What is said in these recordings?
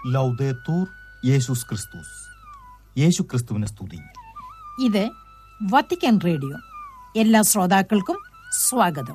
ലൗദേത്തൂർ യേശുസ് ക്രിസ്തുസ് യേശു ക്രിസ്തുവിനെ സ്തുതി ഇത് വത്തിക്കാൻ റേഡിയോ എല്ലാ ശ്രോതാക്കൾക്കും സ്വാഗതം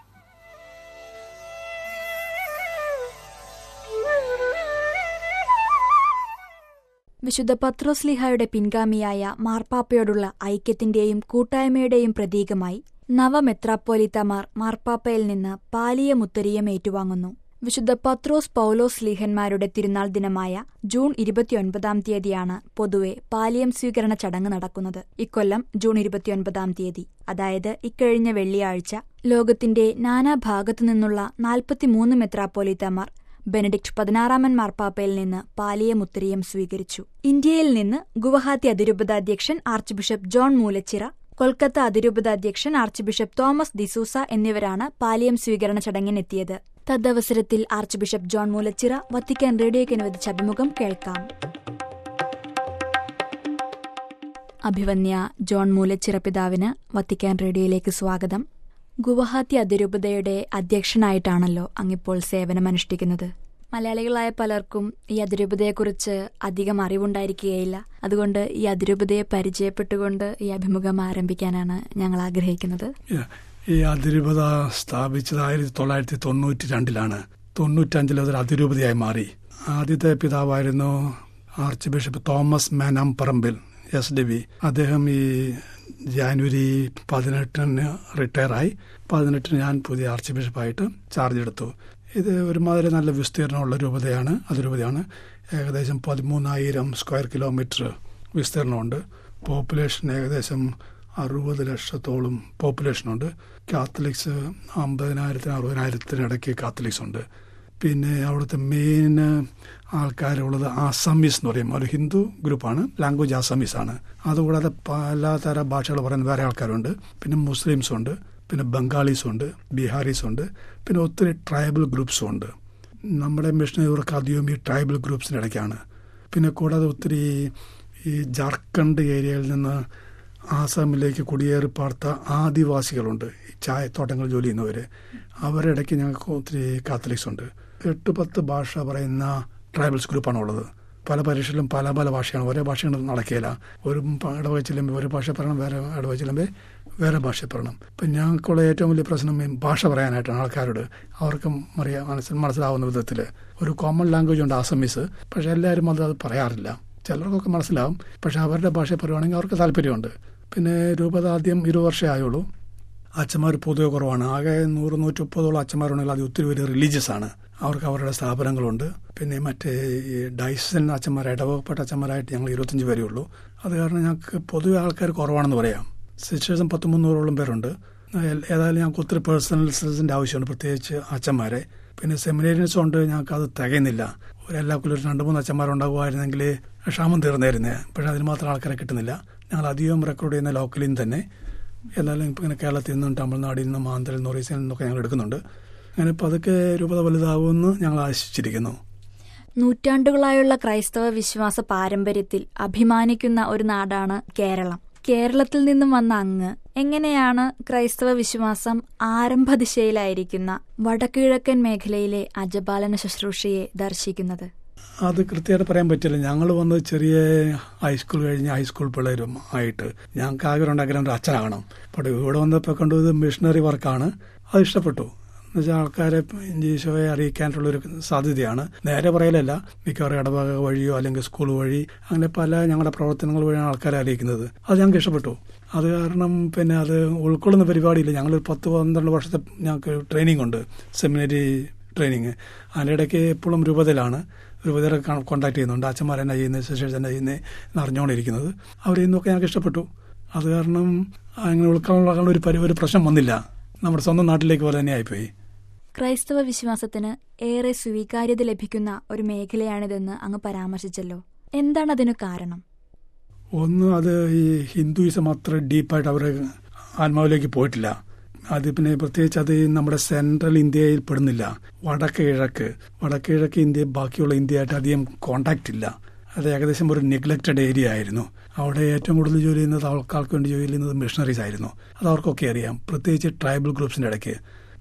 വിശുദ്ധ പത്രോസ്ലിഹായുടെ പിൻഗാമിയായ മാർപ്പാപ്പയോടുള്ള ഐക്യത്തിന്റെയും കൂട്ടായ്മയുടെയും പ്രതീകമായി നവമെത്രാപ്പോലിത്തമാർ മാർപ്പാപ്പയിൽ നിന്ന് പാലിയ മുത്തരിയം ഏറ്റുവാങ്ങുന്നു വിശുദ്ധ പത്രോസ് പൗലോസ് ലീഹന്മാരുടെ തിരുനാൾ ദിനമായ ജൂൺ ഇരുപത്തിയൊൻപതാം തീയതിയാണ് പൊതുവെ പാലിയം സ്വീകരണ ചടങ്ങ് നടക്കുന്നത് ഇക്കൊല്ലം ജൂൺ ഇരുപത്തിയൊൻപതാം തീയതി അതായത് ഇക്കഴിഞ്ഞ വെള്ളിയാഴ്ച ലോകത്തിന്റെ നാനാഭാഗത്തു നിന്നുള്ള നാൽപ്പത്തിമൂന്ന് മെത്രാപ്പോലിത്തമാർ ബെനഡിക്ട് പതിനാറാമൻ മാർപ്പാപ്പയിൽ നിന്ന് പാലിയ മുത്തരിയം സ്വീകരിച്ചു ഇന്ത്യയിൽ നിന്ന് ഗുവഹാത്തി അതിരൂപതാധ്യക്ഷൻ archbishop John Moolachira Kolkata അതിരൂപതാധ്യക്ഷൻ ആർച്ച് ബിഷപ്പ് തോമസ് ദിസൂസ എന്നിവരാണ് പാലിയം സ്വീകരണ ചടങ്ങിനെത്തിയത് തദ്വസരത്തിൽ archbishop John Moolachira Vatican റേഡിയോയ്ക്ക് അനുവദിച്ച അഭിമുഖം കേൾക്കാം അഭിവന്യ ജോൺ മൂലച്ചിറ പിതാവിന് വത്തിക്കാൻ റേഡിയോയിലേക്ക് സ്വാഗതം ഗുവഹാത്തി അതിരൂപതയുടെ അധ്യക്ഷനായിട്ടാണല്ലോ അങ്ങിപ്പോൾ സേവനമനുഷ്ഠിക്കുന്നത് മലയാളികളായ പലർക്കും ഈ അതിരൂപതയെക്കുറിച്ച് അധികം അറിവുണ്ടായിരിക്കുകയില്ല അതുകൊണ്ട് ഈ അതിരൂപതയെ പരിചയപ്പെട്ടുകൊണ്ട് ഈ അഭിമുഖം ആരംഭിക്കാനാണ് ഞങ്ങൾ ആഗ്രഹിക്കുന്നത് ഈ അതിരൂപത സ്ഥാപിച്ചത് ആയിരത്തി തൊള്ളായിരത്തി തൊണ്ണൂറ്റി രണ്ടിലാണ് തൊണ്ണൂറ്റഞ്ചിൽ അതൊരു അതിരൂപതയായി മാറി ആദ്യത്തെ പിതാവായിരുന്നു archbishop Thomas Manamparambil S D B അദ്ദേഹം ഈ ജാനുവരി പതിനെട്ടിന് റിട്ടയറായി പതിനെട്ടിന് ഞാൻ പുതിയ ആർച്ച് ബിഷപ്പായിട്ട് ചാർജ് എടുത്തു ഇത് ഒരുമാതിരി നല്ല വിസ്തീർണമുള്ള രൂപതയാണ് അതിരൂപതയാണ് ഏകദേശം പതിമൂന്നായിരം സ്ക്വയർ കിലോമീറ്റർ വിസ്തീർണമുണ്ട് പോപ്പുലേഷൻ ഏകദേശം അറുപത് ലക്ഷത്തോളം പോപ്പുലേഷനുണ്ട് കാത്തലിക്സ് അമ്പതിനായിരത്തിന് അറുപതിനായിരത്തിന് ഇടയ്ക്ക് കാത്തലിക്സ് ഉണ്ട് പിന്നെ അവിടുത്തെ മെയിൻ ആൾക്കാരുള്ളത് ആസാമീസ് എന്ന് പറയും ഒരു ഹിന്ദു ഗ്രൂപ്പാണ് ലാംഗ്വേജ് ആസാമീസ് ആണ് അതുകൂടാതെ പലതര ഭാഷകൾ പറയുന്ന വേറെ ആൾക്കാരുണ്ട് പിന്നെ മുസ്ലിംസ് ഉണ്ട് പിന്നെ ബംഗാളീസ് ഉണ്ട് ബീഹാറീസ് ഉണ്ട് പിന്നെ ഒത്തിരി ട്രൈബൽ ഗ്രൂപ്പ്സും ഉണ്ട് നമ്മുടെ മിഷനറികൾക്ക് അധികവും ഈ ട്രൈബൽ ഗ്രൂപ്പ്സിൻ്റെ ഇടയ്ക്കാണ് പിന്നെ കൂടാതെ ഒത്തിരി ഈ ജാർഖണ്ഡ് ഏരിയയിൽ നിന്ന് ആസാമിലേക്ക് കുടിയേറി പാർത്ത ആദിവാസികളുണ്ട് ഈ ചായത്തോട്ടങ്ങൾ ജോലി ചെയ്യുന്നവർ അവരുടെ ഇടയ്ക്ക് ഞങ്ങൾക്ക് ഒത്തിരി കാത്തലിക്സ് ഉണ്ട് എട്ട് പത്ത് ഭാഷ പറയുന്ന ട്രൈബൽസ് ഗ്രൂപ്പാണ് ഉള്ളത് പല പരീക്ഷയിലും പല പല ഭാഷയാണ് ഒരേ ഭാഷ നടക്കുകയില്ല ഒരു ഇടവക ചെല്ലുമ്പോൾ ഒരു ഭാഷ പറയണം വേറെ ഇടവക ചെല്ലുമ്പോൾ വേറെ ഭാഷ പറയണം ഇപ്പം ഞങ്ങൾക്കുള്ള ഏറ്റവും വലിയ പ്രശ്നം ഭാഷ പറയാനായിട്ടാണ് ആൾക്കാരോട് അവർക്ക് അറിയാൻ മനസ്സിൽ മനസ്സിലാവുന്ന വിധത്തിൽ ഒരു കോമൺ ലാംഗ്വേജ് ഉണ്ട് ആസമീസ് പക്ഷെ എല്ലാവരും അത് അത് പറയാറില്ല ചിലർക്കൊക്കെ മനസ്സിലാവും പക്ഷെ അവരുടെ ഭാഷ പറയുവാണെങ്കിൽ അവർക്ക് താല്പര്യമുണ്ട് പിന്നെ രൂപത ആദ്യം ഇരുപത് വർഷമേ ആയുള്ളൂ അച്ഛന്മാർ പൊതുവെ കുറവാണ് ആകെ നൂറ് നൂറ്റി മുപ്പതോളം അച്ഛന്മാരുണ്ടെങ്കിൽ അത് ഒത്തിരി പേര് റിലീജിയസ് ആണ് അവർക്ക് അവരുടെ സ്ഥാപനങ്ങളുണ്ട് പിന്നെ മറ്റേ ഈ ഡൈസൻ അച്ഛന്മാർ ഇടവകപ്പെട്ട അച്ഛന്മാരായിട്ട് ഞങ്ങൾ ഇരുപത്തഞ്ച് പേരേ ഉള്ളൂ അത് കാരണം ഞങ്ങൾക്ക് പൊതുവെ ആൾക്കാർ കുറവാണെന്ന് പറയാം സിസ്റ്റേഴ്സും പത്ത് മുന്നൂറോളം പേരുണ്ട് ഏതായാലും ഞങ്ങൾക്ക് ഒത്തിരി പേഴ്സണൽസിൻ്റെ ആവശ്യമുണ്ട് പ്രത്യേകിച്ച് അച്ഛന്മാരെ പിന്നെ സെമിനേരിയൻസും ഉണ്ട് ഞങ്ങൾക്ക് അത് തികയുന്നില്ല ഒരു എല്ലാ കൊല്ലം രണ്ട് മൂന്ന് അച്ഛന്മാരുണ്ടാകുമായിരുന്നെങ്കിൽ ക്ഷാമം തീർന്നായിരുന്നേ പക്ഷേ അതിന് മാത്രം ആൾക്കാരെ കിട്ടുന്നില്ല ഞങ്ങൾ അധികം റെക്കോർഡ് ചെയ്യുന്ന ലോക്കലിൽ നിന്ന് തന്നെ എന്നാലും ഇപ്പം ഇങ്ങനെ കേരളത്തിൽ നിന്നും തമിഴ്നാടിൽ നിന്നും ആന്ധ്രയിൽ നിന്നും ഒറീസയിൽ നിന്നൊക്കെ ഞങ്ങൾ എടുക്കുന്നുണ്ട് അങ്ങനെ പതുക്കെ രൂപത വലുതാവുമെന്ന് ഞങ്ങൾ ആശിച്ചിരിക്കുന്നു നൂറ്റാണ്ടുകളായുള്ള ക്രൈസ്തവ വിശ്വാസ പാരമ്പര്യത്തിൽ അഭിമാനിക്കുന്ന ഒരു നാടാണ് കേരളം കേരളത്തിൽ നിന്നും വന്ന അങ്ങ് എങ്ങനെയാണ് ക്രൈസ്തവ വിശ്വാസം ആരംഭ ദിശയിലായിരിക്കുന്ന വടക്കിഴക്കൻ മേഖലയിലെ അജപാലന ശുശ്രൂഷയെ ദർശിക്കുന്നത് അത് കൃത്യമായിട്ട് പറയാൻ പറ്റില്ല ഞങ്ങൾ വന്നത് ചെറിയ ഹൈസ്കൂൾ കഴിഞ്ഞ് ഹൈസ്കൂൾ പിള്ളേരും ആയിട്ട് ഞങ്ങൾക്ക് ആഗ്രഹം ഉണ്ടാഗ്രഹം ഒരു അച്ഛനാകണം അപ്പോൾ ഇവിടെ വന്നപ്പോൾ കണ്ടു ഇത് മിഷണറി വർക്കാണ് അത് ഇഷ്ടപ്പെട്ടു എന്നുവെച്ചാൽ ആൾക്കാരെ ഈശോയെ അറിയിക്കാനുള്ളൊരു സാധ്യതയാണ് നേരെ പറയലല്ല മിക്കവാറും ഇടവക വഴിയോ അല്ലെങ്കിൽ സ്കൂൾ വഴി അങ്ങനെ പല ഞങ്ങളുടെ പ്രവർത്തനങ്ങൾ വഴിയാണ് ആൾക്കാരെ അറിയിക്കുന്നത് അത് ഞങ്ങൾക്ക് ഇഷ്ടപ്പെട്ടു അത് കാരണം പിന്നെ അത് ഉൾക്കൊള്ളുന്ന പരിപാടിയില്ല ഞങ്ങൾ പത്ത് പന്ത്രണ്ട് വർഷത്തെ ഞങ്ങൾക്ക് ട്രെയിനിങ് ഉണ്ട് സെമിനറി ട്രെയിനിങ് അതിനിടയ്ക്ക് എപ്പോഴും രൂപതയിലാണ് രൂപതരെ കോൺടാക്ട് ചെയ്യുന്നുണ്ട് അച്ഛന്മാർ എന്നാ ചെയ്യുന്നത് സിസ്റ്റേഴ്സ് എന്നാ ചെയ്യുന്നത് എന്ന് അറിഞ്ഞുകൊണ്ടിരിക്കുന്നത് അവർ ഇന്നൊക്കെ ഞങ്ങൾക്ക് ഇഷ്ടപ്പെട്ടു അത് കാരണം അങ്ങനെ ഉൾക്കൊള്ളാനുള്ള ഒരു പരി ഒരു പ്രശ്നം വന്നില്ല നമ്മുടെ സ്വന്തം നാട്ടിലേക്ക് പോലെ തന്നെ ആയിപ്പോയി ക്രൈസ്തവ വിശ്വാസത്തിന് ഏറെ സ്വീകാര്യത ലഭിക്കുന്ന ഒരു മേഖലയാണിതെന്ന് അങ്ങ് പരാമർശിച്ചല്ലോ എന്താണ് അതിന് കാരണം ഒന്ന് അത് ഈ ഹിന്ദുയിസം അത്ര ഡീപ്പായിട്ട് അവർ ആത്മാവിലേക്ക് പോയിട്ടില്ല അത് പിന്നെ പ്രത്യേകിച്ച് അത് നമ്മുടെ സെൻട്രൽ ഇന്ത്യയിൽ പെടുന്നില്ല വടക്ക് കിഴക്ക് വടക്ക് കിഴക്ക് ഇന്ത്യ ബാക്കിയുള്ള ഇന്ത്യയായിട്ട് അധികം കോണ്ടാക്റ്റ് ഇല്ല അത് ഏകദേശം ഒരു നെഗ്ലക്റ്റഡ് ഏരിയ ആയിരുന്നു അവിടെ ഏറ്റവും കൂടുതൽ ജോലി ചെയ്യുന്നത് ആൾക്കാർക്ക് വേണ്ടി ജോലി ചെയ്യുന്നത് മിഷണറീസ് ആയിരുന്നു അത് അവർക്കൊക്കെ അറിയാം പ്രത്യേകിച്ച് ട്രൈബൽ ഗ്രൂപ്പ്സിൻ്റെ ഇടയ്ക്ക്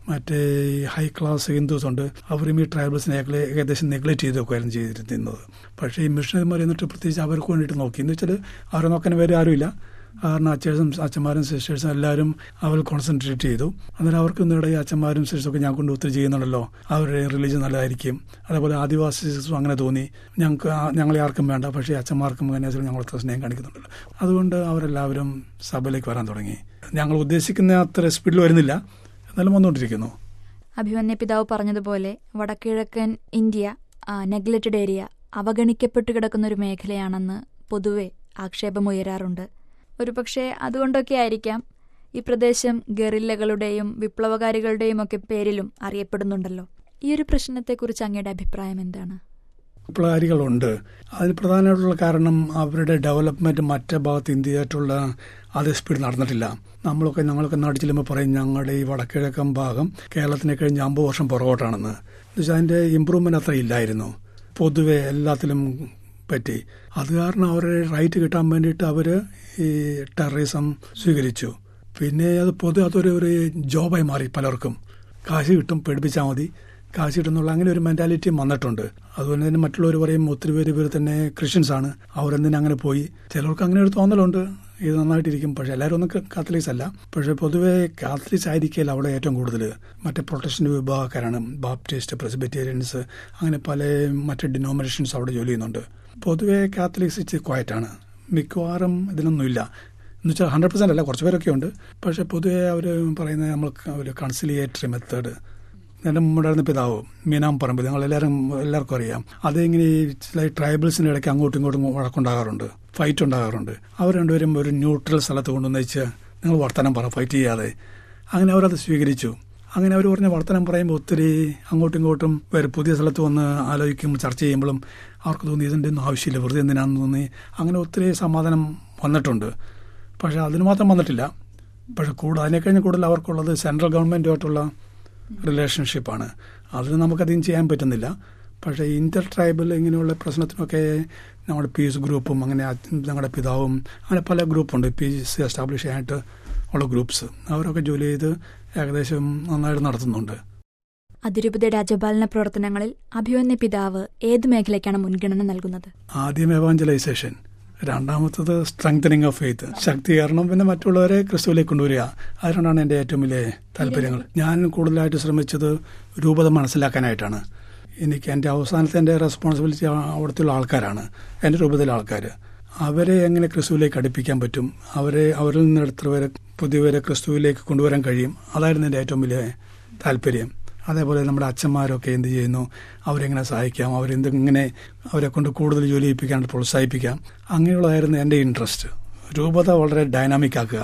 മറ്റേ ഈ ഹൈ ക്ലാസ് ഹിന്ദുസ് ഉണ്ട് അവരും ഈ ട്രൈബൽസിനെ ഏക- ഏകദേശം നെഗ്ലക്ട് ചെയ്തൊക്കെയായിരുന്നു ചെയ്തിരുന്നത് പക്ഷേ ഈ മിഷണറിമാർ എന്നിട്ട് പ്രത്യേകിച്ച് അവർക്ക് വേണ്ടിയിട്ട് നോക്കി എന്ന് വെച്ചാൽ അവരെ നോക്കാൻ വേറെ ആരുമില്ല കാരണം അച്ഛനും അച്ഛന്മാരും സിസ്റ്റേഴ്സും എല്ലാവരും അവർ കോൺസെൻട്രേറ്റ് ചെയ്തു അന്നേരം അവർക്കൊന്നും ഇവിടെ ഈ അച്ഛന്മാരും സിസ്റ്റേഴ്സൊക്കെ ഞാൻ കൊണ്ട് ഒത്തിരി ചെയ്യുന്നുണ്ടല്ലോ അവരുടെ റിലീജിയൻ നല്ലതായിരിക്കും അതേപോലെ ആദിവാസീസും അങ്ങനെ തോന്നി ഞങ്ങൾക്ക് ആ- ഞങ്ങളെ ആർക്കും വേണ്ട പക്ഷേ അച്ഛന്മാർക്കും കന്യാസിനും ഞങ്ങൾ അത്ര സ്നേഹം കാണിക്കുന്നുണ്ടല്ലോ അതുകൊണ്ട് അവരെല്ലാവരും സഭയിലേക്ക് വരാൻ തുടങ്ങി ഞങ്ങൾ ഉദ്ദേശിക്കുന്ന അത്ര സ്പീഡിൽ വരുന്നില്ല എന്നാലും വന്നുകൊണ്ടിരിക്കുന്നു അഭിമന്യ പിതാവ് പറഞ്ഞതുപോലെ വടക്കിഴക്കൻ ഇന്ത്യ നെഗ്ലക്റ്റഡ് ഏരിയ അവഗണിക്കപ്പെട്ടു കിടക്കുന്ന ഒരു മേഖലയാണെന്ന് പൊതുവെ ആക്ഷേപമുയരാറുണ്ട് ഒരുപക്ഷെ അതുകൊണ്ടൊക്കെ ആയിരിക്കാം ഈ പ്രദേശം ഗറില്ലകളുടെയും വിപ്ലവകാരികളുടെയും ഒക്കെ പേരിലും അറിയപ്പെടുന്നുണ്ടല്ലോ ഈ ഒരു പ്രശ്നത്തെക്കുറിച്ച് അങ്ങയുടെ അഭിപ്രായം എന്താണ് വിപ്ലവകാരികളുണ്ട് അതിന് പ്രധാനമായിട്ടുള്ള കാരണം അവരുടെ ഡെവലപ്മെന്റ് മറ്റേ ഭാഗത്ത് ഇന്ത്യയായിട്ടുള്ള അതേ സ്പീഡ് നടന്നിട്ടില്ല നമ്മളൊക്കെ ഞങ്ങളൊക്കെ നാട്ടിൽ ചെല്ലുമ്പോൾ പറയും ഞങ്ങളുടെ ഈ വടക്കിഴക്കൻ ഭാഗം കേരളത്തിനെ കഴിഞ്ഞ് അമ്പത് വർഷം പുറകോട്ടാണെന്ന് എന്നുവെച്ചാൽ അതിന്റെ ഇമ്പ്രൂവ്മെന്റ് അത്ര ഇല്ലായിരുന്നു പൊതുവെ എല്ലാത്തിലും പറ്റി അത് കാരണം അവരുടെ റൈറ്റ് കിട്ടാൻ വേണ്ടിയിട്ട് അവർ ഈ ടെററിസം സ്വീകരിച്ചു പിന്നെ അത് പൊതു അതൊരു ഒരു ജോബായി മാറി പലർക്കും കാശ് കിട്ടും പേടിപ്പിച്ചാൽ മതി കാശ് കിട്ടുന്നുള്ള അങ്ങനെ ഒരു മെന്റാലിറ്റി വന്നിട്ടുണ്ട് അതുപോലെ തന്നെ മറ്റുള്ളവർ പറയും ഒത്തിരി പേര് ഇവർ തന്നെ ക്രിസ്ത്യൻസ് ആണ് അവരെന്തിനും അങ്ങനെ പോയി ചിലർക്ക് അങ്ങനെ ഒരു തോന്നലുണ്ട് ഇത് നന്നായിട്ടിരിക്കും പക്ഷെ എല്ലാവരും ഒന്നും കാത്തലിക്സ് അല്ല പക്ഷെ പൊതുവെ കാത്തലിക്സ് ആയിരിക്കില്ല അവിടെ ഏറ്റവും കൂടുതൽ മറ്റേ പ്രൊട്ടസ്റ്റന്റ് വിഭാഗക്കാരാണ് ബാപ്റ്റിസ്റ്റ് പ്രസിബിറ്റേറിയൻസ് അങ്ങനെ പല മറ്റ് ഡിനോമിനേഷൻസ് അവിടെ ജോലി ചെയ്യുന്നുണ്ട് പൊതുവെ കാത്തലിക്സ് ഇച്ചിരി ക്വയറ്റാണ് മിക്കവാറും ഇതിനൊന്നുമില്ല എന്ന് വെച്ചാൽ ഹൺഡ്രഡ് പെർസെന്റ് അല്ല കുറച്ച് പേരൊക്കെ ഉണ്ട് പക്ഷെ പൊതുവെ അവർ പറയുന്നത് നമ്മൾക്ക് ഒരു കൺസിലിയേറ്ററി മെത്തേഡ് എൻ്റെ മുമ്പുണ്ടായിരുന്ന പിതാവ് മീനാം പറമ്പ് നിങ്ങൾ എല്ലാവരും എല്ലാവർക്കും അറിയാം അതെങ്ങനെ ഈ ചില ട്രൈബൽസിൻ്റെ ഇടയ്ക്ക് അങ്ങോട്ടും ഇങ്ങോട്ടും വഴക്കുണ്ടാകാറുണ്ട് ഫൈറ്റ് ഉണ്ടാകാറുണ്ട് അവർ രണ്ടുപേരും ഒരു ന്യൂട്രൽ സ്ഥലത്ത് കൊണ്ടുവന്ന് വെച്ച് നിങ്ങൾ വർത്തമാനം പറ ഫൈറ്റ് ചെയ്യാതെ അങ്ങനെ അവരത് സ്വീകരിച്ചു അങ്ങനെ അവർ പറഞ്ഞ വർത്തമാനം പറയുമ്പോൾ ഒത്തിരി അങ്ങോട്ടും ഇങ്ങോട്ടും വേറെ പുതിയ സ്ഥലത്ത് വന്ന് ആലോചിക്കുമ്പോൾ ചർച്ച ചെയ്യുമ്പോഴും അവർക്ക് തോന്നി ഇതിൻ്റെ ഒന്നും ആവശ്യമില്ല വെറുതെ എന്തിനാണെന്ന് തോന്നി അങ്ങനെ ഒത്തിരി സമാധാനം വന്നിട്ടുണ്ട് പക്ഷെ അതിന് മാത്രം വന്നിട്ടില്ല പക്ഷെ കൂടുതൽ അതിനെക്കഴിഞ്ഞ് കൂടുതൽ അവർക്കുള്ളത് സെൻട്രൽ ഗവൺമെൻറ്റുമായിട്ടുള്ള റിലേഷൻഷിപ്പാണ് അതിന് നമുക്കധികം ചെയ്യാൻ പറ്റുന്നില്ല പക്ഷേ ഇന്റർ ട്രൈബൽ ഇങ്ങനെയുള്ള പ്രശ്നത്തിനൊക്കെ നമ്മുടെ പീസ് ഗ്രൂപ്പും അങ്ങനെ അച്ഛൻ- ഞങ്ങളുടെ പിതാവും അങ്ങനെ പല ഗ്രൂപ്പുണ്ട് പീസ് എസ്റ്റാബ്ലിഷ് ചെയ്യാനായിട്ട് ഉള്ള ഗ്രൂപ്പ്സ് അവരൊക്കെ ജോലി ചെയ്ത് ഏകദേശം നന്നായിട്ട് നടത്തുന്നുണ്ട് അതിരൂപതയുടെ രാജപാലന പ്രവർത്തനങ്ങളിൽ അഭിമന്യ പിതാവ് ഏത് മേഖലയ്ക്കാണ് മുൻഗണന നൽകുന്നത് ആദ്യം എവാഞ്ചലൈസേഷൻ രണ്ടാമത്തത് സ്ട്രെങ്തനിങ് ഓഫ് ഫെയ്ത്ത് ശക്തീകരണം പിന്നെ മറ്റുള്ളവരെ ക്രിസ്തുവിലേക്ക് കൊണ്ടുവരിക അത് രണ്ടാണ് എൻ്റെ ഏറ്റവും വലിയ താല്പര്യങ്ങൾ ഞാൻ കൂടുതലായിട്ട് ശ്രമിച്ചത് രൂപത മനസ്സിലാക്കാനായിട്ടാണ് എനിക്ക് എൻ്റെ അവസാനത്തെ എൻ്റെ റെസ്പോൺസിബിലിറ്റി അവിടുത്തെ ആൾക്കാരാണ് എൻ്റെ രൂപതയിലെ ആൾക്കാർ അവരെ എങ്ങനെ ക്രിസ്തുവിലേക്ക് അടുപ്പിക്കാൻ പറ്റും അവരെ അവരിൽ നിന്ന് എടുത്തവരെ പുതിയവരെ ക്രിസ്തുവിലേക്ക് കൊണ്ടുവരാൻ കഴിയും അതായിരുന്നു എൻ്റെ ഏറ്റവും വലിയ താല്പര്യം അതേപോലെ നമ്മുടെ അച്ഛന്മാരൊക്കെ എന്ത് ചെയ്യുന്നു അവരെങ്ങനെ സഹായിക്കാം അവരെന്തെങ്ങനെ അവരെ കൊണ്ട് കൂടുതൽ ജോലി ചെയ്യിപ്പിക്കാൻ പ്രോത്സാഹിപ്പിക്കാം അങ്ങനെയുള്ളതായിരുന്നു എൻ്റെ ഇൻട്രസ്റ്റ് രൂപത വളരെ ഡൈനാമിക് ആക്കുക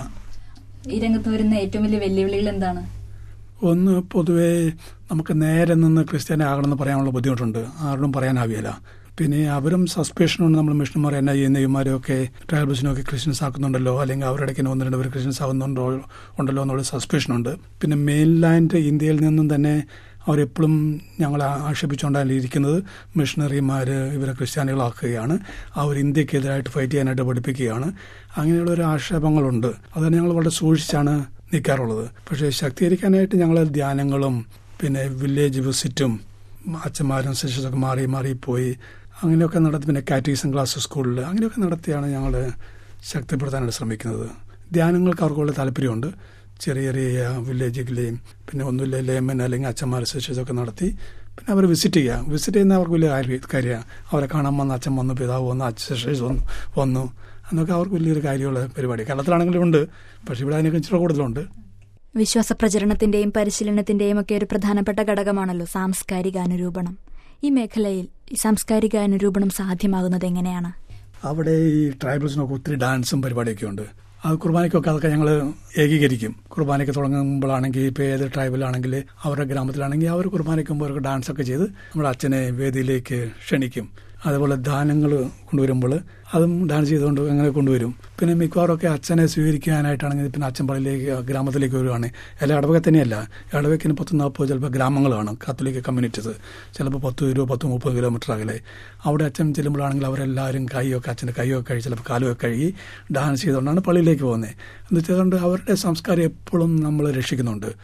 ഈ രംഗത്ത് വരുന്ന ഏറ്റവും വലിയ വെല്ലുവിളികൾ എന്താണ് ഒന്ന് പൊതുവേ നമുക്ക് നേരെ നിന്ന് ക്രിസ്ത്യാനി ആകണമെന്ന് പറയാനുള്ള ബുദ്ധിമുട്ടുണ്ട് ആരോടും പറയാനാവില്ല പിന്നെ അവരും സസ്പെഷനുണ്ട് നമ്മൾ മിഷണന്മാർ എന്നാ ചെയ്യുന്ന ഇവന്മാരൊക്കെ ട്രൈബൽസിനൊക്കെ ക്രിസ്ത്യൻസ് ആക്കുന്നുണ്ടല്ലോ അല്ലെങ്കിൽ അവരുടെ ഇടയ്ക്ക് ഒന്ന് രണ്ട് പേര് ക്രിസ്ത്യൻസ് ആകുന്നുണ്ടോ ഉണ്ടല്ലോ എന്നുള്ള സസ്പെഷനുണ്ട് പിന്നെ മെയിൻലാൻഡ് ഇന്ത്യയിൽ നിന്നും തന്നെ അവരെപ്പോഴും ഞങ്ങളെ ആക്ഷേപിച്ചുകൊണ്ടാണ് ഇരിക്കുന്നത് മിഷണറിമാർ ഇവരെ ക്രിസ്ത്യാനികളാക്കുകയാണ് അവർ ഇന്ത്യക്കെതിരായിട്ട് ഫൈറ്റ് ചെയ്യാനായിട്ട് പഠിപ്പിക്കുകയാണ് അങ്ങനെയുള്ള ഒരു ആക്ഷേപങ്ങളുണ്ട് അത് ഞങ്ങൾ വളരെ സൂക്ഷിച്ചാണ് നിൽക്കാറുള്ളത് പക്ഷേ ശക്തീകരിക്കാനായിട്ട് ഞങ്ങൾ ധ്യാനങ്ങളും പിന്നെ വില്ലേജ് വിസിറ്റും അച്ഛന്മാരും സിസ്റ്റേഴ്സൊക്കെ മാറി മാറി പോയി അങ്ങനെയൊക്കെ നടത്തി പിന്നെ കാറ്റീസം ക്ലാസ് സ്കൂളിൽ അങ്ങനെയൊക്കെ നടത്തിയാണ് ഞങ്ങൾ ശക്തിപ്പെടുത്താനായിട്ട് ശ്രമിക്കുന്നത് ധ്യാനങ്ങൾക്ക് അവർക്ക് വളരെ താല്പര്യമുണ്ട് ചെറിയ ചെറിയ വില്ലേജുകളെയും പിന്നെ ഒന്നുമില്ല ലേമൻ അല്ലെങ്കിൽ അച്ഛന്മാർ സിസ്റ്റേഴ്സൊക്കെ നടത്തി പിന്നെ അവർ വിസിറ്റ് ചെയ്യുക വിസിറ്റ് ചെയ്യുന്ന അവർക്ക് വലിയ കാര്യ- കാര്യമാണ് അവരെ കാണാൻ വന്ന അച്ഛൻ വന്നു പിതാവ് വന്നു അച്ഛൻ സിസ്റ്റേഴ്സ് വന്നു വന്നു എന്നൊക്കെ അവർക്ക് വലിയൊരു കാര്യമുള്ള പരിപാടി കേരളത്തിലാണെങ്കിലും ഉണ്ട് പക്ഷേ ഇവിടെ അതിനൊക്കെ ഇച്ചിരി കൂടുതലുണ്ട് വിശ്വാസ പ്രചരണത്തിന്റെയും പരിശീലനത്തിന്റെയും ഒക്കെ ഒരു പ്രധാനപ്പെട്ട ഘടകമാണല്ലോ സാംസ്കാരിക അനുരൂപണം ഈ മേഖലയിൽ ഈ സാംസ്കാരിക അനുരൂപണം സാധ്യമാകുന്നത് എങ്ങനെയാണ് അവിടെ ഈ ട്രൈബൽസിനൊക്കെ ഒത്തിരി ഡാൻസും പരിപാടിയൊക്കെ ഉണ്ട് അത് കുർബാനയ്ക്കൊക്കെ അതൊക്കെ ഞങ്ങൾ ഏകീകരിക്കും കുർബാനയ്ക്ക് തുടങ്ങുമ്പോഴാണെങ്കിൽ ഇപ്പോൾ ഏത് ട്രൈബലാണെങ്കിൽ അവരുടെ ഗ്രാമത്തിലാണെങ്കിൽ അവർ കുർബാനയ്ക്ക് മുമ്പ് അവർക്ക് ഡാൻസൊക്കെ ചെയ്ത് നമ്മുടെ അച്ഛനെ വേദിയിലേക്ക് ക്ഷണിക്കും അതേപോലെ ദാനങ്ങൾ കൊണ്ടുവരുമ്പോൾ അതും ഡാൻസ് ചെയ്തുകൊണ്ട് അങ്ങനെ കൊണ്ടുവരും പിന്നെ മിക്കവാറൊക്കെ അച്ഛനെ സ്വീകരിക്കാനായിട്ടാണെങ്കിൽ പിന്നെ അച്ഛൻ പള്ളിയിലേക്ക് ഗ്രാമത്തിലേക്ക് വരുവാണ് എല്ലാ ഇടവക തന്നെയല്ല ഇടവയ്ക്കിന് പത്ത് നാൽപ്പത് ചിലപ്പോൾ ഗ്രാമങ്ങളാണ് കാത്തലിക് കമ്മ്യൂണിറ്റീസ് ചിലപ്പോൾ പത്ത് ഇരുപത് പത്ത് മുപ്പത് കിലോമീറ്റർ അകലെ അവിടെ അച്ഛൻ ചെല്ലുമ്പോഴാണെങ്കിൽ അവരെല്ലാവരും കൈയൊക്കെ അച്ഛൻ്റെ കൈയൊക്കെ കഴുകി ചിലപ്പോൾ കാലുമൊക്കെ കഴുകി ഡാൻസ് ചെയ്തുകൊണ്ടാണ് പള്ളിയിലേക്ക് പോകുന്നത് എന്ന് വെച്ചുകൊണ്ട് അവരുടെ സംസ്കാരം എപ്പോഴും നമ്മൾ രക്ഷിക്കുന്നുണ്ട്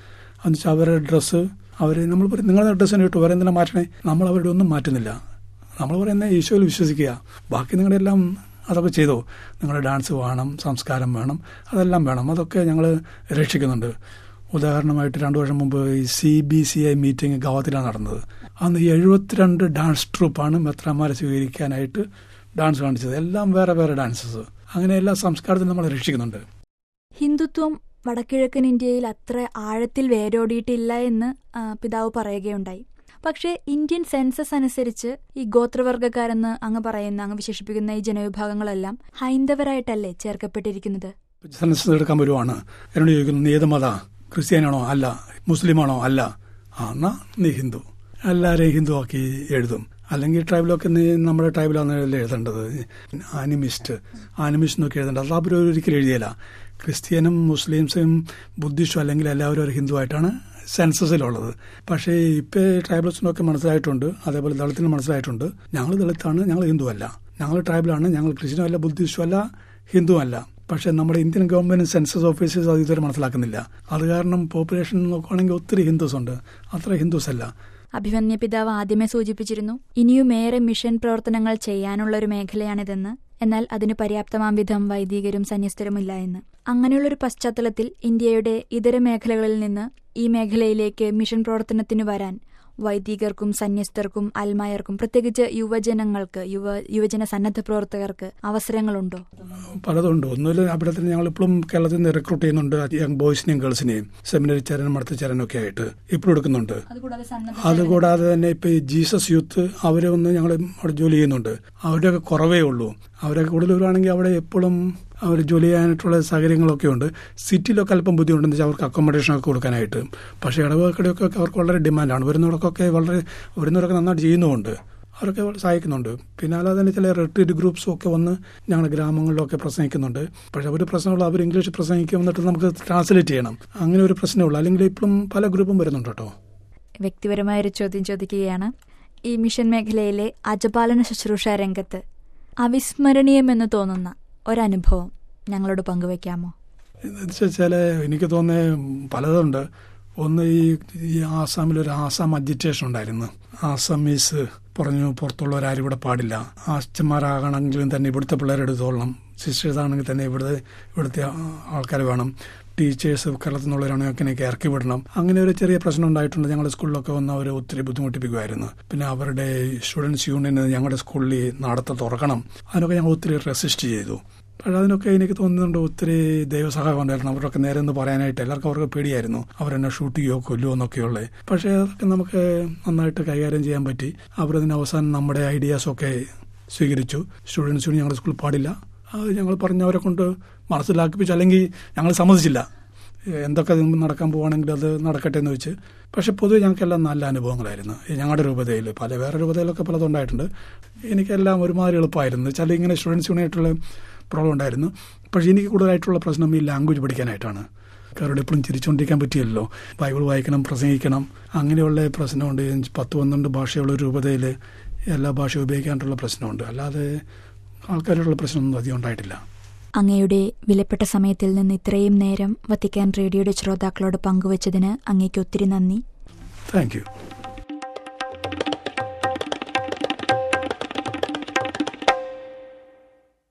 എന്നുവെച്ചാൽ അവരുടെ ഡ്രസ്സ് അവർ നമ്മൾ പറയും നിങ്ങളുടെ ഡ്രസ്സിന് കിട്ടും വേറെ എന്തിനാ മാറ്റണേ നമ്മൾ അവരുടെ ഒന്നും മാറ്റുന്നില്ല നമ്മൾ പറയുന്നത് ഈശോയിൽ വിശ്വസിക്കുക ബാക്കി നിങ്ങളുടെ എല്ലാം അതൊക്കെ ചെയ്തോ നിങ്ങളുടെ ഡാൻസ് വേണം സംസ്കാരം വേണം അതെല്ലാം വേണം അതൊക്കെ ഞങ്ങൾ രക്ഷിക്കുന്നുണ്ട് ഉദാഹരണമായിട്ട് രണ്ടു വർഷം മുമ്പ് ഈ C B C I meeting ഗാവത്തിലാണ് നടന്നത് അന്ന് എഴുപത്തിരണ്ട് ഡാൻസ് ട്രൂപ്പാണ് മെത്രാമാരെ സ്വീകരിക്കാനായിട്ട് ഡാൻസ് കാണിച്ചത് എല്ലാം വേറെ വേറെ ഡാൻസസ് അങ്ങനെ എല്ലാ സംസ്കാരത്തിലും നമ്മൾ രക്ഷിക്കുന്നുണ്ട് ഹിന്ദുത്വം വടക്കിഴക്കൻ ഇന്ത്യയിൽ അത്ര ആഴത്തിൽ വേരോടിയിട്ടില്ല എന്ന് ആ, പിതാവ് പറയുകയുണ്ടായി പക്ഷേ ഇന്ത്യൻ സെൻസസ് അനുസരിച്ച് ഈ ഗോത്രവർഗ്ഗക്കാരെന്ന് അങ്ങ് പറയുന്ന അങ്ങ് വിശേഷിപ്പിക്കുന്ന ഈ ജനവിഭാഗങ്ങളെല്ലാം ഹൈന്ദവരായിട്ടല്ലേ ചേർക്കപ്പെട്ടിരിക്കുന്നത് സെൻസസ് എടുക്കാൻ വരുവാണ് എന്നോട് ചോദിക്കുന്നു നീ ഏത് മത ക്രിസ്ത്യാനാണോ അല്ല മുസ്ലിമാണോ അല്ല ആ എന്നാ നീ ഹിന്ദു എല്ലാവരെയും ഹിന്ദു ആക്കി എഴുതും അല്ലെങ്കിൽ ട്രൈബിലൊക്കെ നീ നമ്മുടെ ട്രൈബിലാണ് എഴുതേണ്ടത് ആനിമിസ്റ്റ് ആനിമിസ്റ്റ് എന്നൊക്കെ എഴുതേണ്ടത് അത് അവർ ഒരിക്കലും എഴുതിയില്ല ക്രിസ്ത്യനും മുസ്ലിംസും ബുദ്ധിസ്റ്റും അല്ലെങ്കിൽ എല്ലാവരും ഒരു ഹിന്ദു ആയിട്ടാണ് സെൻസസിലുള്ളത് പക്ഷേ ഇപ്പോൾ ട്രൈബൽസിനൊക്കെ മനസ്സിലായിട്ടുണ്ട് അതേപോലെ ദളിത്തിന് മനസ്സിലായിട്ടുണ്ട് ഞങ്ങൾ ദളിത്താണ് ഞങ്ങൾ ഹിന്ദു അല്ല ഞങ്ങൾ ട്രൈബലാണ് ഞങ്ങൾ ക്രിസ്ത്യനും അല്ല ബുദ്ധിസ്റ്റും അല്ല ഹിന്ദു അല്ല പക്ഷെ നമ്മുടെ ഇന്ത്യൻ ഗവൺമെന്റ് സെൻസസ് ഓഫീസേഴ്സ് അത് ഇതുവരെ മനസ്സിലാക്കുന്നില്ല അത് കാരണം പോപ്പുലേഷൻ നോക്കുകയാണെങ്കിൽ ഒത്തിരി ഹിന്ദുസ് ഉണ്ട് അത്ര ഹിന്ദുസ് അല്ല അഭിമന്യ പിതാവ് ആദ്യമേ സൂചിപ്പിച്ചിരുന്നു ഇനിയുമേറെ മിഷൻ പ്രവർത്തനങ്ങൾ ചെയ്യാനുള്ള ഒരു മേഖലയാണിതെന്ന് എന്നാൽ അതിന് പര്യാപ്തമാം വിധം വൈദികരും സന്യസ്തരുമില്ല എന്ന് അങ്ങനെയുള്ളൊരു പശ്ചാത്തലത്തിൽ ഇന്ത്യയുടെ ഇതര മേഖലകളിൽ നിന്ന് ഈ മേഖലയിലേക്ക് മിഷൻ പ്രവർത്തനത്തിന് വരാൻ വൈദികർക്കും സന്യസ്തർക്കും അൽമായർക്കും പ്രത്യേകിച്ച് യുവജനങ്ങൾക്ക് യുവ യുവജന സന്നദ്ധ പ്രവർത്തകർക്ക് അവസരങ്ങളുണ്ടോ പലതുണ്ട് ഒന്നുമില്ല അവിടെ തന്നെ ഞങ്ങൾ ഇപ്പോഴും കേരളത്തിൽ നിന്ന് റിക്രൂട്ട് ചെയ്യുന്നുണ്ട് യങ് ബോയ്സിനെയും ഗേൾസിനെയും സെമിനറി ചേരനും മടത്ത ചേരനും ഒക്കെ ആയിട്ട് ഇപ്പോഴും എടുക്കുന്നുണ്ട് അതുകൂടാതെ തന്നെ ഇപ്പൊ ഈ ജീസസ് യൂത്ത് അവരെ ഒന്ന് ഞങ്ങൾ അവിടെ ജോലി ചെയ്യുന്നുണ്ട് അവരുടെയൊക്കെ കുറവേ ഉള്ളൂ അവരൊക്കെ കൂടുതൽ വരുവാണെങ്കിൽ അവിടെ എപ്പോഴും അവർ ജോലി ചെയ്യാനായിട്ടുള്ള സാഹചര്യങ്ങളൊക്കെ ഉണ്ട് സിറ്റിയിലൊക്കെ അല്പം ബുദ്ധിമുണ്ടെന്ന് വെച്ചാൽ അവർക്ക് അക്കോമഡേഷൻ ഒക്കെ കൊടുക്കാനായിട്ട് പക്ഷേ ഇടവകക്കടയൊക്കെ അവർക്ക് വളരെ ഡിമാൻഡാണ് വരുന്നവർക്കൊക്കെ വളരെ വരുന്നവരൊക്കെ നന്നായിട്ട് ചെയ്യുന്നുമുണ്ട് അവരൊക്കെ സഹായിക്കുന്നുണ്ട് പിന്നെ അല്ലാതെ തന്നെ ചില റിട്രീറ്റ് ഗ്രൂപ്പ്സും ഒക്കെ വന്ന് ഞങ്ങളുടെ ഗ്രാമങ്ങളിലൊക്കെ പ്രസംഗിക്കുന്നുണ്ട് പക്ഷെ ഒരു പ്രശ്നമുള്ള അവർ ഇംഗ്ലീഷ് പ്രസംഗിക്കും എന്നിട്ട് നമുക്ക് ട്രാൻസ്ലേറ്റ് ചെയ്യണം അങ്ങനെ ഒരു പ്രശ്നമുള്ളൂ അല്ലെങ്കിൽ ഇപ്പോഴും പല ഗ്രൂപ്പും വരുന്നുണ്ട് കേട്ടോ വ്യക്തിപരമായ ഒരു ചോദ്യം ചോദിക്കുകയാണ് ഈ മിഷൻ മേഖലയിലെ അജപാലന ശുശ്രൂഷ രംഗത്ത് അവിസ്മരണീയമെന്ന് തോന്നുന്ന ഒരനുഭവം ഞങ്ങളോട് പങ്കുവെക്കാമോ വെച്ചാൽ എനിക്ക് തോന്നുന്നത് പലതുണ്ട് ഒന്ന് ഈ ഈ ആസാമിൽ ഒരു ആസാം അജിറ്റേഷൻ ഉണ്ടായിരുന്നു ആസാമീസ് പറഞ്ഞു പുറത്തുള്ളവരാരും ഇവിടെ പാടില്ല അച്ഛന്മാരാകണമെങ്കിലും തന്നെ ഇവിടുത്തെ പിള്ളേരെടുത്തോളണം സിസ്റ്റേഴ്സ് ആണെങ്കിൽ തന്നെ ഇവിടുത്തെ ഇവിടുത്തെ ആൾക്കാർ വേണം ടീച്ചേഴ്സ് കേരളത്തിൽ നിന്നുള്ളവരാണെങ്കിൽ അങ്ങനെയൊക്കെ ഇറക്കി വിടണം അങ്ങനെ ഒരു ചെറിയ പ്രശ്നം ഉണ്ടായിട്ടുണ്ട് ഞങ്ങളുടെ സ്കൂളിലൊക്കെ വന്ന് അവർ ഒത്തിരി ബുദ്ധിമുട്ടിപ്പിക്കുമായിരുന്നു പിന്നെ അവരുടെ സ്റ്റുഡൻസ് യൂണിയന് ഞങ്ങളുടെ സ്കൂളിൽ നടത്ത തുറക്കണം അതിനൊക്കെ ഞങ്ങൾ ഒത്തിരി റെസിസ്റ്റ് ചെയ്തു പക്ഷെ അതിനൊക്കെ എനിക്ക് തോന്നുന്നുണ്ട് ഒത്തിരി ദൈവസഹായം ഉണ്ടായിരുന്നു അവരൊക്കെ നേരെ ഒന്ന് പറയാനായിട്ട് എല്ലാവർക്കും അവർക്ക് പേടിയായിരുന്നു അവരെന്നെ ഷൂട്ട് ചെയ്യുകയോ കൊല്ലുമോ എന്നൊക്കെയുള്ളത് പക്ഷേ അതൊക്കെ നമുക്ക് നന്നായിട്ട് കൈകാര്യം ചെയ്യാൻ പറ്റി അവരതിന് അവസാനം നമ്മുടെ ഐഡിയാസൊക്കെ സ്വീകരിച്ചു സ്റ്റുഡൻസിന് ഞങ്ങളുടെ സ്കൂളിൽ പാടില്ല അത് ഞങ്ങൾ പറഞ്ഞവരെ കൊണ്ട് മനസ്സിലാക്കിപ്പിച്ചു അല്ലെങ്കിൽ ഞങ്ങൾ സമ്മതിച്ചില്ല എന്തൊക്കെ നടക്കാൻ പോവാണെങ്കിൽ അത് നടക്കട്ടെ എന്ന് വെച്ച് പക്ഷെ പൊതുവെ ഞങ്ങൾക്കെല്ലാം നല്ല അനുഭവങ്ങളായിരുന്നു ഈ ഞങ്ങളുടെ രൂപതയിൽ പല വേറെ രൂപതയിലൊക്കെ പലതും ഉണ്ടായിട്ടുണ്ട് എനിക്കെല്ലാം ഒരുമാതിരി എളുപ്പമായിരുന്നു വെച്ചാൽ ഇങ്ങനെ സ്റ്റുഡൻസ് യൂണിയായിട്ടുള്ള പ്രോബ്ലം ഉണ്ടായിരുന്നു പക്ഷേ എനിക്ക് കൂടുതലായിട്ടുള്ള പ്രശ്നം ഈ ലാംഗ്വേജ് പഠിക്കാനായിട്ടാണ് കാരോട് എപ്പോഴും ചിരിച്ചുകൊണ്ടിരിക്കാൻ പറ്റിയല്ലോ ബൈബിൾ വായിക്കണം പ്രസംഗിക്കണം അങ്ങനെയുള്ള പ്രശ്നമുണ്ട് പത്ത് പന്ത്രണ്ട് ഭാഷയുള്ള രൂപതയിൽ എല്ലാ ഭാഷയും ഉപയോഗിക്കാനുള്ള പ്രശ്നമുണ്ട് അല്ലാതെ ആൾക്കാരുള്ള പ്രശ്നമൊന്നും അധികം ഉണ്ടായിട്ടില്ല അങ്ങയുടെ വിലപ്പെട്ട സമയത്തിൽ നിന്ന് ഇത്രയും നേരം വത്തിക്കാൻ റേഡിയോയുടെ ശ്രോതാക്കളോട് പങ്കുവച്ചതിന് അങ്ങേക്ക് ഒത്തിരി നന്ദി താങ്ക് യു